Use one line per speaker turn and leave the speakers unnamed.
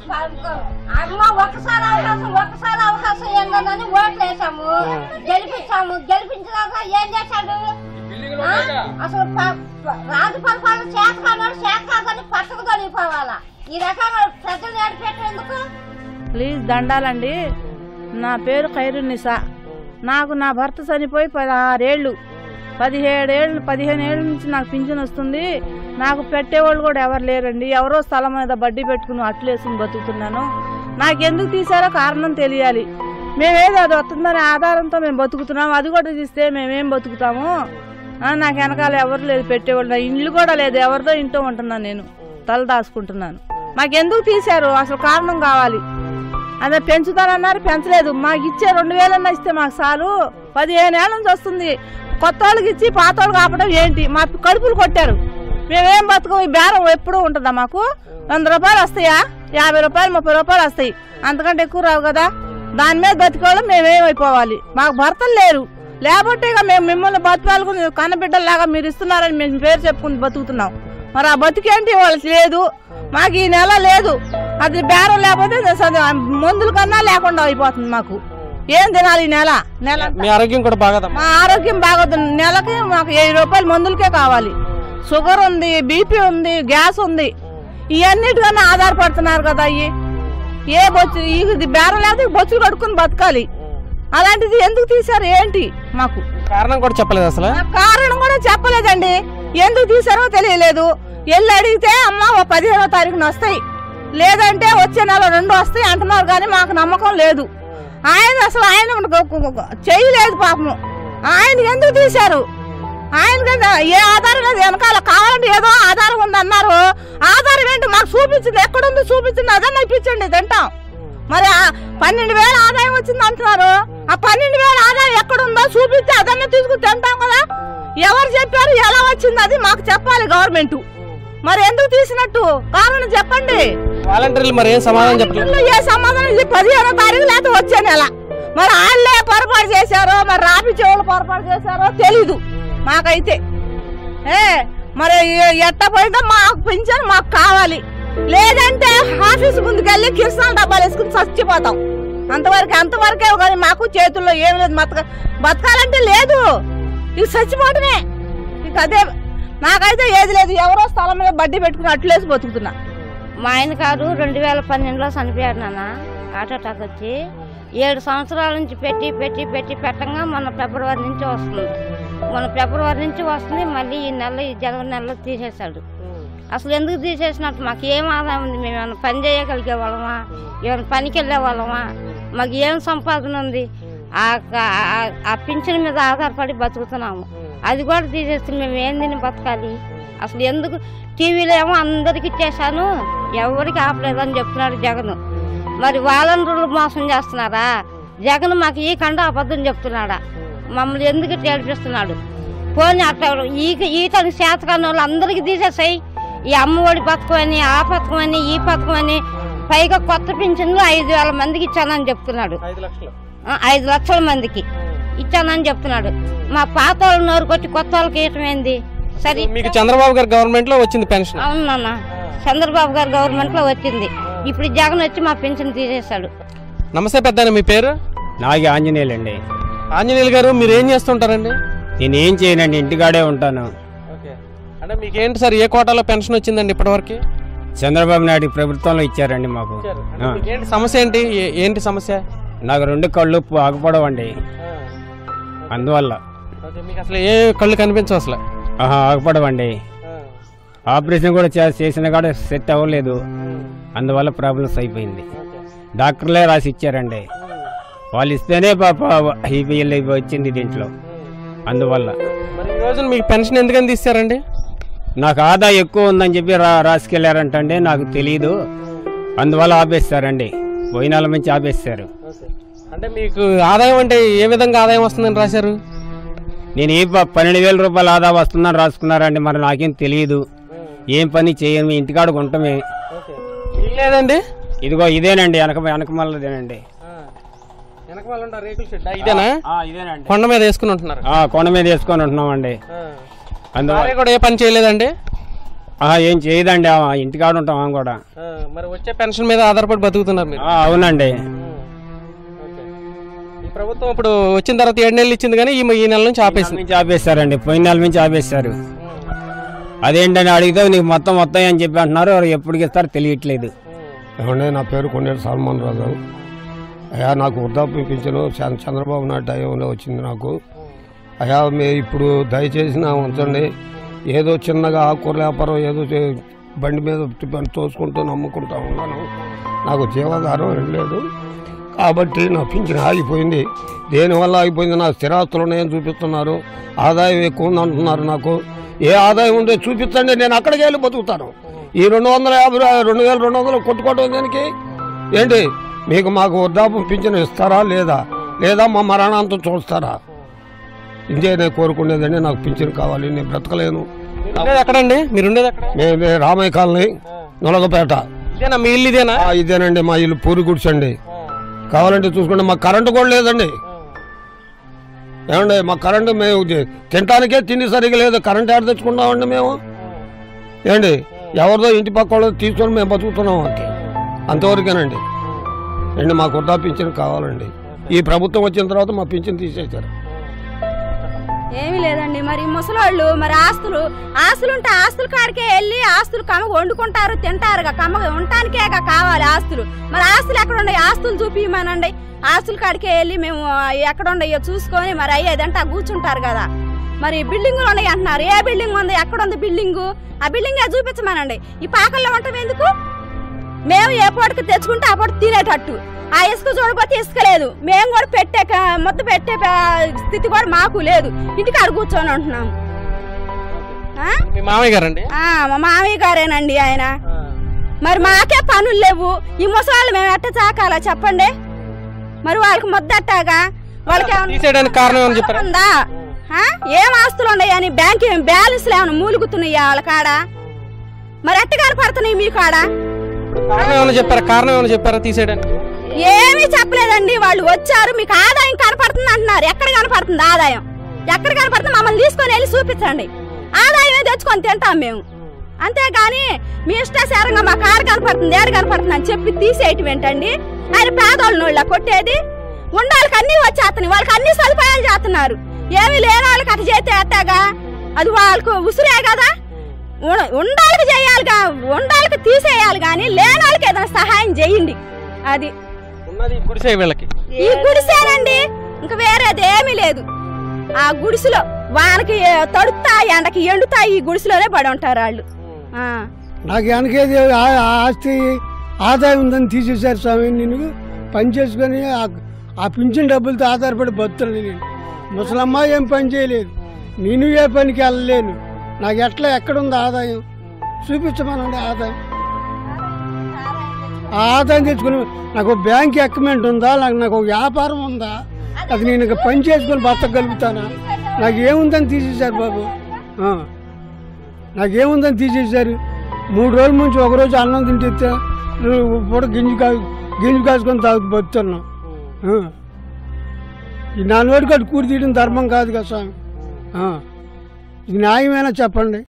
అమ్మ ఒక్కసారి అవకాశం ఒక్కసారి అవకాశం ఏందని ఓట్లు వేసాము గెలిపించాము గెలిపించినాక ఏం చేశాడు ఆ? అసలు ప- ప- రాజు పరిపాలన చేత కాదు చేత కాదని పక్కకు తొలిగిపోవాలా ఈ రకంగా ప్రజలు నడిపెట్టేందుకు
ప్లీజ్ దండాలండి నా పేరు ఖైరునిసా నాకు నా భర్త చనిపోయి పదహారేళ్ళు పదిహేడేళ్ళు పదిహేను ఏళ్ళ నుంచి నాకు పింఛన్ వస్తుంది నాకు పెట్టేవాళ్ళు కూడా ఎవరు లేరండి ఎవరో స్థలం మీద బడ్డీ పెట్టుకుని అట్లేసుకుని బతుకుతున్నాను నాకెందుకు తీసారో కారణం తెలియాలి మేమేదో అది వస్తుందనే ఆధారంతో మేము బతుకుతున్నాము అది కూడా తీస్తే మేమేం బతుకుతాము ఆ, నాకు వెనకాల ఎవరు లేదు పెట్టేవాళ్ళు నా ఇల్లు కూడా లేదు ఎవరిదో ఇంట్లో ఉంటున్నాను నేను తల దాచుకుంటున్నాను మాకెందుకు తీశారు అసలు కారణం కావాలి అదే పెంచుతానన్నారు పెంచలేదు మాకు ఇచ్చే రెండు వేలన్నా ఇస్తే మాకు చాలు పదిహేను ఏళ్ళ నుంచి వస్తుంది కొత్త వాళ్ళకి ఇచ్చి పాత వాళ్ళకి ఆపడం ఏంటి మా కడుపులు కొట్టారు మేమేం బతుకు ఈ బేరం ఎప్పుడూ ఉంటుందా మాకు వంద రూపాయలు వస్తాయా యాభై రూపాయలు ముప్పై రూపాయలు వస్తాయి అంతకంటే ఎక్కువ రావు కదా దాని మీద బతికోవడం మేమేమైపోవాలి మాకు భర్తలు లేరు లేకపోతే ఇక మేము మిమ్మల్ని బతికాలకు కన్నబిడ్డలాగా మీరు ఇస్తున్నారని మేము పేరు చెప్పుకుని బతుకుతున్నాం మరి ఆ బతికేంటి వాళ్ళకి లేదు మాకు ఈ నెల లేదు అది బేరం లేకపోతే సరే మందుల కన్నా లేకుండా అయిపోతుంది మాకు ఏం తినాలి ఈ నెల నెల అంతా.
మీ ఆరోగ్యం కూడా బాగదమ్మా
మా ఆరోగ్యం బాగోతుంది నెలకి మాకు వెయ్యి రూపాయలు మందులకే కావాలి షుగర్ ఉంది బీపీ ఉంది గ్యాస్ ఉంది ఇవన్నిటికన్నా ఆధారపడుతున్నారు కదా అయ్యి ఏ బొచ్చు ఇది బేరం లేకపోతే బొచ్చులు కడుక్కుని బతకాలి అలాంటిది ఎందుకు తీశారు ఏంటి మాకు
కారణం కూడా చెప్పలేదు అసలు
ఆ కారణం కూడా చెప్పలేదండి ఎందుకు తీసారో తెలియలేదు వెళ్ళి అడిగితే అమ్మ ఓ పదిహేనో తారీఖున వస్తాయి లేదంటే వచ్చే నెల రెండు వస్తాయి అంటున్నారు కానీ మాకు నమ్మకం లేదు ఆయన అసలు ఆయన చేయలేదు పాపం ఆయన ఎందుకు తీశారు ఆయన కదా ఏ ఆధారం లేదు వెనకాల కావాలంటే ఏదో ఆధారం ఉంది అన్నారు ఆధారం ఏంటి మాకు చూపించింది ఎక్కడుంది చూపించింది అదన్నా ఇప్పించండి తింటాం మరి ఆ పన్నెండు వేల ఆదాయం వచ్చింది అంటున్నారు ఆ పన్నెండు వేల ఆదాయం ఎక్కడుందో చూపిస్తే అదన్నా తీసుకుని తింటాం కదా ఎవరు చెప్పారు ఎలా వచ్చింది అది మాకు చెప్పాలి గవర్నమెంట్ మరి ఎందుకు తీసినట్టు కారణం చెప్పండి
వాలంటీర్లు మరి ఏం సమాధానం చెప్పలేదు
ఇంట్లో ఏ సమాధానం ఇది పదిహేనో తారీఖు లేకపోతే వచ్చే నెల మరి వాళ్ళే పొరపాటు చేశారో మరి రాపిచ్చే వాళ్ళు పొరపాటు చేశారో తెలీదు మాకైతే ఏ మరి ఎ- ఎట్ట పోయిందో మాకు పింఛన్ మాకు కావాలి లేదంటే ఆఫీస్ ముందుకెళ్ళి కిరసాల డబ్బాలు వేసుకుని చచ్చిపోతాం అంతవరకు అంతవరకే కానీ మాకు చేతుల్లో ఏం లేదు బతక బతకాలంటే లేదు ఇక చచ్చిపోవటమే ఇక అదే నాకైతే ఏది లేదు ఎవరో స్థలం మీద బడ్డీ పెట్టుకుని అట్లేసి బతుకుతున్నా
మా ఆయన గారు రెండు వేల పన్నెండులో చనిపోయాడు నాన్న హార్ట్ అటాక్ వచ్చి ఏడు సంవత్సరాల నుంచి పెట్టి పెట్టి పెట్టి పెట్టంగా మన ఫిబ్రవరి నుంచి వస్తుంది మన ఫిబ్రవరి నుంచి వస్తుంది మళ్ళీ ఈ నెల ఈ జనవరి నెలలో తీసేశాడు అసలు ఎందుకు తీసేసినట్టు మాకు ఏం ఆదాయం ఉంది మేము ఏమైనా పని చేయగలిగే వాళ్ళమా ఏమైనా పనికి వెళ్ళే వాళ్ళమా మాకు ఏం సంపాదన ఉంది ఆ ఆ- ఆ పింఛన్ మీద ఆధారపడి బతుకుతున్నాము అది కూడా తీసేస్తే మేము ఏం తిని బతకాలి అసలు ఎందుకు టీవీలో ఏమో అందరికి ఇచ్చేసాను ఎవరికి ఆపలేదని చెప్తున్నాడు జగన్ మరి వాలంటీర్లు మోసం చేస్తున్నారా జగన్ మాకు ఈ కండ అబద్ధం చెప్తున్నాడా మమ్మల్ని ఎందుకు ఇట్లా ఏడిపిస్తున్నాడు పోనీ అట్లా ఈ ఈ తనకి చేతకాని వాళ్ళు అందరికీ తీసేసాయి ఈ అమ్మఒడి పథకం అని ఆ పథకం అని ఈ పథకం అని పైగా కొత్త పింఛన్లు ఐదు వేల మందికి ఇచ్చానని చెప్తున్నాడు
ఐదు లక్షలు
ఆ, ఐదు లక్షల మందికి ఇచ్చానని చెప్తున్నాడు మా పాత వాళ్ళు నోరు కొట్టి కొత్త వాళ్ళకి ఇవ్వటం ఏంది సరే
మీకు చంద్రబాబు గారి గవర్నమెంట్ లో వచ్చింది పెన్షన్
అవును నాన్న చంద్రబాబు గారు గవర్నమెంట్ లో వచ్చింది ఇప్పుడు ఈ జగన్ వచ్చి మా పెన్షన్ తీసేశాడు
నమస్తే పెద్ద మీ పేరు
నాగి ఆంజనేయులండి
ఆంజనేయులు గారు మీరు ఏం చేస్తుంటారండి
నేను ఏం చేయనండి ఇంటికాడే ఉంటాను
ఓకే అంటే మీకు ఏంటి సార్ ఏ కోటాలో పెన్షన్ వచ్చిందండి ఇప్పటివరకు
చంద్రబాబు నాయుడు ప్రభుత్వంలో ఇచ్చారండి మాకు
అంటే
ఆ.
మీకు ఏంటి సమస్య ఏంటి ఏ- ఏంటి సమస్య
నాకు రెండు కళ్ళు ఆగపడవండి అందువల్ల
ఓకే మీకు అసలు ఏ కళ్ళు కనిపించవు అసలు
ఆహా ఆగపడవండి ఆపరేషన్ కూడా చే- చేసినా కూడా సెట్ అవ్వలేదు అందువల్ల ప్రాబ్లమ్స్ అయిపోయింది డాక్టర్లే రాసి ఇచ్చారండి వాళ్ళు ఇస్తేనే పాప ఈ వీళ్ళు ఇవి వచ్చింది దీంట్లో అందువల్ల
మరి ఈ రోజున మీకు పెన్షన్ ఎందుకని తీస్తారండి
నాకు ఆదాయం ఎక్కువ ఉందని చెప్పి రా రాసుకెళ్ళారంటండి నాకు తెలియదు అందువల్ల ఆపేస్తారండి పోయిన నెల నుంచి ఆపేస్తారు
అంటే మీకు ఆదాయం అంటే ఏ విధంగా ఆదాయం వస్తుందని రాశారు
నేను ఏ ప- పన్నెండు వేల రూపాయలు ఆదా వస్తుందని రాసుకున్నారండి మరి నాకేం తెలియదు ఏం పని చేయను మీ ఇంటికాడ ఉండటమే
ఇల్లు లేదండి
ఇదిగో ఇదేనండి వెనక వెనకమల్లదేనండి
వెనక వాళ్ళు రేకుల షెడ్ ఇదేనా
ఇదేనండి
కొండ మీద వేసుకుని ఉంటున్నారు
కొండ మీద వేసుకొని ఉంటున్నామండి అందువల్ల
భార్య కూడా ఏ పని చేయలేదండి
ఆ, ఏం చేయదండి ఆ, ఇంటికాడ ఉంటాం ఆమె కూడా
ఆ, మరి వచ్చే పెన్షన్ మీద ఆధారపడి బతుకుతున్నారు మీరు
ఆ, అవునండి
ఓకే. ఈ ప్రభుత్వం ఇప్పుడు వచ్చిన తర్వాత ఏడు నెలలు ఇచ్చింది కానీ ఈ ఈ నెల నుంచి
నెల
ఆపేసింది
నుంచి ఆపేస్తారండి పోయిన నెల నుంచి ఆపేస్తారు అదేంటని అడిగితే నీకు మొత్తం మొత్తం అని చెప్పి అంటున్నారు ఎవరు ఎప్పటికి ఇస్తారో తెలియట్లేదు
ఏమంటే నా పేరు కొండేటి సల్మాన్ రాజు అయ్యా నాకు వృద్ధాప్య పింఛను చంద్ర- చంద్రబాబు నాయుడు టైంలో వచ్చింది నాకు అయ్యా మీ ఇప్పుడు దయచేసి నా ఉంచండి ఏదో చిన్నగా ఆకుకూర వ్యాపారం ఏదో చే- బండి మీద టిఫిన్ తోసుకుంటూ నమ్ముకుంటా ఉన్నాను నాకు జీవాధారం ఏం లేదు కాబట్టి నా పింఛన్ ఆగిపోయింది దేనివల్ల ఆగిపోయింది నా స్థిరాస్తులు ఉన్నాయని చూపిస్తున్నారు ఆదాయం ఎక్కువ ఉంది అంటున్నారు నాకు ఏ ఆదాయం ఉందో చూపించండి నేను అక్కడికి వెళ్ళి బతుకుతాను ఈ రెండు వందల యాభై రూ- రెండు వేల రెండు వందలు కొట్టుకోవడం దానికి ఏంటి మీకు మాకు వృద్ధాపం పింఛన్ ఇస్తారా లేదా లేదా మా మరణాంతం చూస్తారా ఇదే నేను కోరుకునేదండి నాకు పింఛన్ కావాలి నేను బ్రతకలేను
మీరు ఉండేది ఎక్కడండి మీరు ఉండేది ఎక్కడ
నేను నేను రామయ్య కాలనీ నొలగపేట
ఇదేనా మీ ఇల్లు ఇదేనా
ఆ, ఇదేనండి మా ఇల్లు పూరి గుడిసండి కావాలంటే చూసుకుంటే మాకు కరెంటు కూడా లేదండి ఏమండి మా కరెంటు మేము ఇది తినటానికే తిండి సరిగా లేదు కరెంట్ ఎక్కడ తెచ్చుకుంటామండి మేము ఏండి ఎవరిదో ఇంటి పక్క వాళ్ళు తీసుకొని మేము బతుకుతున్నాం అంతే అంతవరకేనండి అండి మాకు వృద్ధా పింఛన్ కావాలండి ఈ ప్రభుత్వం వచ్చిన తర్వాత మా పింఛన్ తీసేశారు
ఏమీ లేదండి మరి ముసలోళ్ళు మరి ఆస్తులు ఆస్తులు ఉంటే ఆస్తుల కాడికే వెళ్ళి ఆస్తులు కమ్మ వండుకుంటారు తింటారు కమ్మ ఉండటానికే కావాలి ఆస్తులు మరి ఆస్తులు ఎక్కడ ఉన్నాయి ఆస్తులు చూపిమనండి ఆస్తుల కాడికే వెళ్ళి మేము ఆ, ఎక్కడ ఉన్నాయో చూసుకొని మరి అయ్యేదంటే ఆ కూర్చుంటారు కదా మరి బిల్డింగులు ఉన్నాయి అంటున్నారు ఏ బిల్డింగ్ ఉంది ఎక్కడ ఉంది బిల్డింగు ఆ బిల్డింగ్ చూపించమనండి ఈ పాకల్లో ఉండటం ఎందుకు మేము ఏ పూటకి తెచ్చుకుంటే ఆ పూట తినేటట్టు ఆ ఇసుక చూడకపోతే ఇసుక లేదు మేము కూడా పెట్టే క- ముద్ద పెట్టే ప- స్థితి కూడా మాకు లేదు ఇంటికాడ కూర్చొని ఉంటున్నాము ఆ?
మీ మామయ్య గారండి
ఆ, మా మామయ్య గారేనండి ఆయన మరి మాకే పనులు లేవు ఈ ముసలాళ్ళు మేము ఎట్ట చాకాలా చెప్పండి మరి వాళ్ళకి ముద్దట్టాగా వాళ్ళకి ఏమన్నా
తీసేయడానికి కారణం ఏమని చెప్పారా
ఉందా ఆ? ఏం ఆస్తులు ఉన్నాయి అని బ్యాంక్ బ్యాలెన్స్లు ఏమైనా మూలుగుతున్నాయా వాళ్ళ కాడ మరి ఎట్ట కనపడుతున్నాయి మీ కాడ
కారణం ఏమైనా చెప్పారా కారణం ఏమైనా చెప్పారా తీసేయడానికి
ఏమీ చెప్పలేదండి వాళ్ళు వచ్చారు మీకు ఆదాయం కనపడుతుంది అంటున్నారు ఎక్కడ కనపడుతుంది ఆదాయం ఎక్కడ కనపడుతుంది మమ్మల్ని తీసుకొని వెళ్ళి చూపించండి ఆదాయమే తెచ్చుకొని తింటాం మేము అంతేగాని మీ ఇష్టాచారంగా మా కారు కనపడుతుంది ఏడు కనపడుతుంది అని చెప్పి తీసేయటం ఏంటండి ఆయన పేదోళ్ళని వాళ్ళ కొట్టేది ఉండాలకి అన్ని వచ్చేస్తున్నాయి వాళ్ళకి అన్ని సదుపాయాలు చేస్తున్నారు ఏమీ లేని వాళ్ళకి అటు చేస్తే ఎట్టాగా అది వాళ్ళకు ఉసిరే కదా ఉ- ఉండాలకి చేయాలిగా ఉండాలకి తీసేయాలి కానీ లేని వాళ్ళకి ఏదైనా సహాయం చేయండి అది
ఉన్నది గుడిసే వీళ్ళకి
ఈ గుడిసేనండి ఇంకా వేరేది ఏమీ లేదు ఆ గుడిసెలో వానకి తడుతా ఎండకి ఎండుతా ఈ గుడిసెలోనే పడి ఉంటారు వాళ్ళు ఆ.
నాకు వెనకేది ఆ- ఆ ఆస్తి ఆదాయం ఉందని తీసేశారు స్వామి నేను పని చేసుకొని ఆ- ఆ పింఛన్ డబ్బులతో ఆధారపడి బతున్నాను నేను ముసలమ్మ ఏం పని చేయలేదు నేను ఏ పనికి వెళ్ళలేను నాకు ఎట్లా ఎక్కడుంది ఆదాయం చూపించమనండి ఆదాయం ఆ ఆదాయం తెచ్చుకుని నాకు ఒక బ్యాంక్ అకౌంట్ ఉందా నాకు నాకు ఒక వ్యాపారం ఉందా అది నేను ఇక పని చేసుకొని బతకగలుగుతానా నాకు ఏముందని తీసేశారు బాబు ఆ. నాకేముందని తీసేశారు మూడు రోజుల నుంచి ఒక రోజు అన్నం తింటే పూట గింజు కా గింజు కాసుకొని తాగు బతున్నాం ఆ. ఈ నా నోటికి అటు కూడి తీయడం ధర్మం కాదు కదా స్వామి ఆ. ఇది న్యాయమేనా చెప్పండి